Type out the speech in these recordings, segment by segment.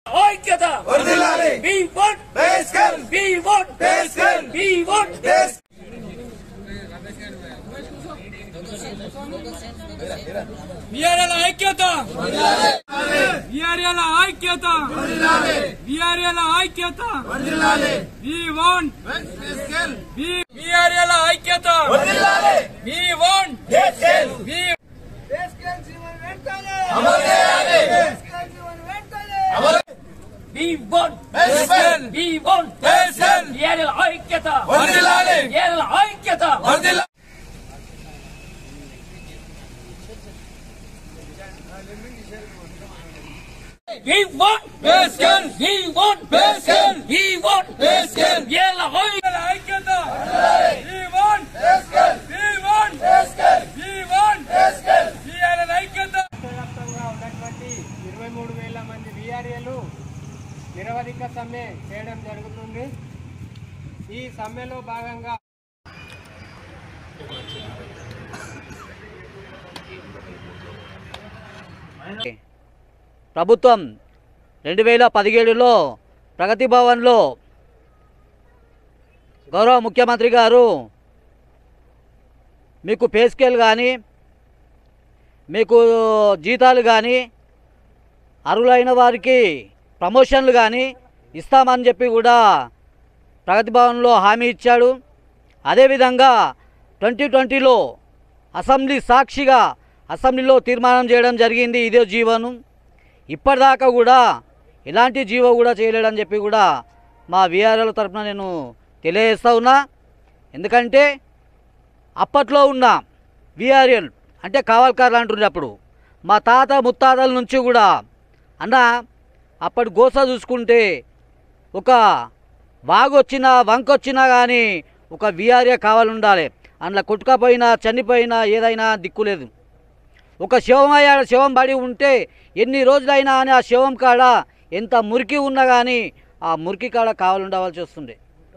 ఐక్యత వర్ధిల్లాలి. We want pay scale we want pay scale we want pay VRL ఐక్యత VRL ఐక్యత విఆర్ఎల్ ఐక్యత వి వాంట్ విఆర్ఎల్ ఐక్యత వి వాంట్ బేస్కల్ వి అమలు చేయాలి అమలు we want pay scale we want pay scale VRL ఐక్యత వర్ధిల్లాలి. విఆర్ఎల్ ఐక్యత వర్ధిల్లాలి. We want pay scale we want pay scale we want pay scale VRL ఐక్యత ఐక్యత we want pay scale we want pay scale we want pay scale VRL ఐక్యత వ్యాప్తంగా ఉన్నటువంటి ఇరవై మూడు వేల మంది విఆర్ఏలు నిరవధిక సమ్మె చేయడం జరుగుతుంది ఈ సమ్మెలో భాగంగా ప్రభుత్వం రెండు వేల పదిహేడులో ప్రగతి భవన్లో గౌరవ ముఖ్యమంత్రి గారు మీకు పే స్కేల్ కానీ మీకు జీతాలు కానీ అర్హులైన వారికి ప్రమోషన్లు కానీ ఇస్తామని చెప్పి కూడా ప్రగతి భవన్లో హామీ ఇచ్చాడు అదేవిధంగా ట్వంటీ ట్వంటీలో అసెంబ్లీ సాక్షిగా అసెంబ్లీలో తీర్మానం చేయడం జరిగింది ఇదే జీవనం ఇప్పటిదాకా కూడా ఎలాంటి జీవో కూడా చేయలేడని చెప్పి కూడా మా విఆర్ఎల్ తరఫున నేను తెలియజేస్తా ఉన్నా ఎందుకంటే అప్పట్లో ఉన్న విఆర్ఎల్ అంటే కావల్కారులు అంటుండే అప్పుడు మా తాత ముత్తాతల నుంచి కూడా అన్న అప్పటి గోస చూసుకుంటే ఒక వాగొచ్చినా వంకొచ్చినా కానీ ఒక విఆర్ఏ కావాలి ఉండాలి అందులో కొట్టుకపోయినా చనిపోయినా ఏదైనా దిక్కులేదు ఒక శవం అయ్యా శవం పడి ఉంటే ఎన్ని రోజులైనా అని ఆ శవం కాడ ఎంత మురికి ఉన్నా కానీ ఆ మురికి కాడ కావాలి ఉండవలసి వస్తుండే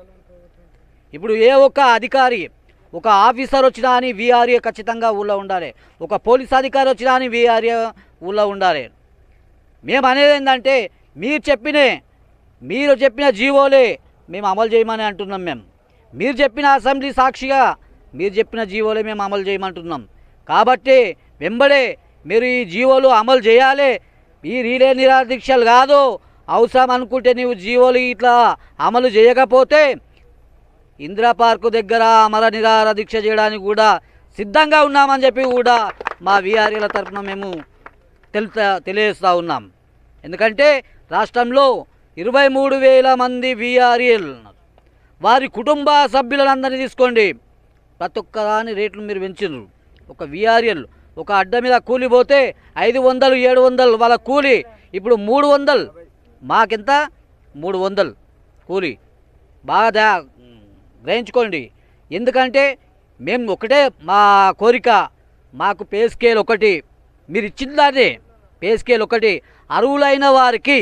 ఇప్పుడు ఏ ఒక్క అధికారి ఒక ఆఫీసర్ వచ్చినా అని వీఆర్ఏ ఖచ్చితంగా ఊళ్ళో ఉండాలి ఒక పోలీస్ అధికారి వచ్చినా అని వీఆర్ఏ ఊళ్ళో ఉండాలి మేము అనేది ఏంటంటే మీరు చెప్పినే మీరు చెప్పిన జీవోలే మేము అమలు చేయమని అంటున్నాం మేము మీరు చెప్పిన అసెంబ్లీ సాక్షిగా మీరు చెప్పిన జీవోలే మేము అమలు చేయమంటున్నాం కాబట్టి వెంబడే మీరు ఈ జీవోలు అమలు చేయాలి ఈ రీలే నిరాదీక్షలు కాదు అవసరం అనుకుంటే నీవు జీవోలు ఇట్లా అమలు చేయకపోతే ఇందిరా పార్కు దగ్గర అమర నిరాహార దీక్ష చేయడానికి కూడా సిద్ధంగా ఉన్నామని చెప్పి కూడా మా వీఆర్ఏల తరఫున మేము తెలుతా తెలియజేస్తూ ఉన్నాం ఎందుకంటే రాష్ట్రంలో ఇరవై మూడు వేల మంది వీఆర్ఏలు ఉన్నారు వారి కుటుంబ సభ్యులందరినీ తీసుకోండి ప్రతి ఒక్క దాని రేట్లు మీరు పెంచినారు ఒక విఆర్ఎల్ ఒక అడ్డ మీద కూలి పోతే ఐదు వందలు ఏడు వందలు వాళ్ళ కూలి ఇప్పుడు మూడు వందలు మాకెంత మూడు వందలు కూలి బాగా దా గ్రహించుకోండి ఎందుకంటే మేము ఒకటే మా కోరిక మాకు పే స్కేల్ ఒకటి మీరు ఇచ్చిన దాన్ని పే స్కేల్ ఒకటి అర్హులైన వారికి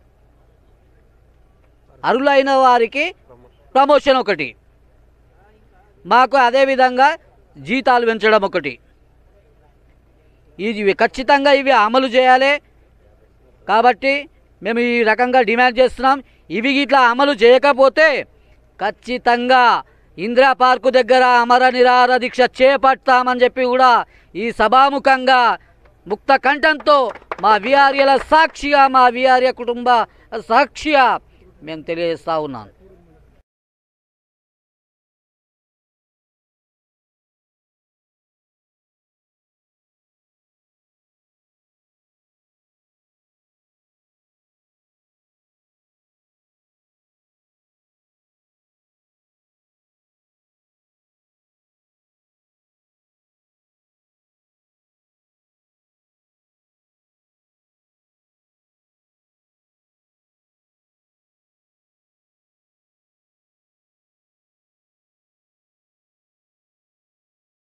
అర్హులైన వారికి ప్రమోషన్ ఒకటి మాకు అదేవిధంగా జీతాలు పెంచడం ఒకటి ఇది ఖచ్చితంగా ఇవి అమలు చేయాలి కాబట్టి మేము ఈ రకంగా డిమాండ్ చేస్తున్నాం ఇవి ఇట్లా అమలు చేయకపోతే ఖచ్చితంగా ఇందిరా పార్కు దగ్గర అమర నిరాహార దీక్ష చేపడతామని చెప్పి కూడా ఈ సభాముఖంగా ముక్త కంఠంతో మా విఆర్ఏల సాక్షిగా మా విఆర్ఏ కుటుంబ సాక్షిగా మేము తెలియజేస్తా ఉన్నాను